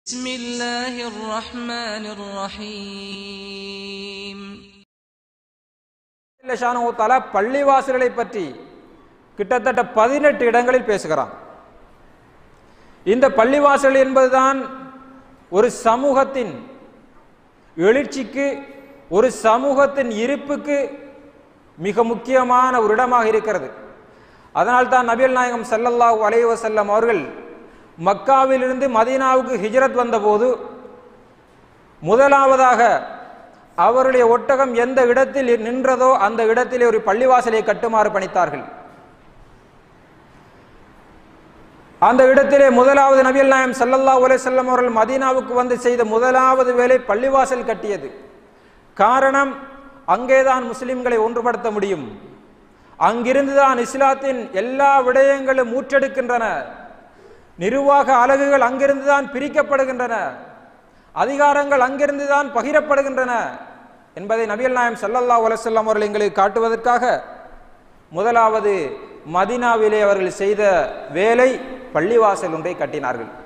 بسم الله الرحمن الرحيم ஷானு தாலா பள்ளிவாசல்களை பற்றி கிட்டத்தட்ட பதினெட்டு இடங்களில் பேசுகிறான் இந்த பள்ளிவாசல் என்பதுதான் ஒரு சமூகத்தின் எழுச்சிக்கு ஒரு சமூகத்தின் இருப்புக்கு மிக முக்கியமான ஒரு இடமாக இருக்கிறது அதனால் தான் நபிகள் நாயகம் ஸல்லல்லாஹு அலைஹி வஸல்லம் அவர்கள் மக்காவிலிருந்து மதீனாவுக்கு ஹிஜ்ரத் வந்தபோது முதலாவதாக அவருடைய ஒட்டகம் எந்த இடத்தில் நின்றதோ அந்த இடத்திலே ஒரு பள்ளிவாசலை கட்டுமாறு பணித்தார்கள் அந்த இடத்திலே முதலாவது நபிகள் நாயம் சல்லல்லா செல்லம் அவர்கள் மதீனாவுக்கு வந்து செய்த முதலாவது வேலை பள்ளிவாசல் கட்டியது காரணம் அங்கேதான் முஸ்லிம்களை ஒன்றுபடுத்த முடியும் அங்கிருந்துதான் இஸ்லாத்தின் எல்லா விடயங்களும் மூற்றெடுக்கின்றன நிர்வாக அலகுகள் அங்கிருந்துதான் பிரிக்கப்படுகின்றன அதிகாரங்கள் அங்கிருந்துதான் பகிரப்படுகின்றன என்பதை நபிகள் நாயம் சல்லல்லா உலசல்லாம் அவர்கள் எங்களுக்கு காட்டுவதற்காக முதலாவது மதினாவிலே அவர்கள் செய்த வேலை பள்ளிவாசல் ஒன்றை கட்டினார்கள்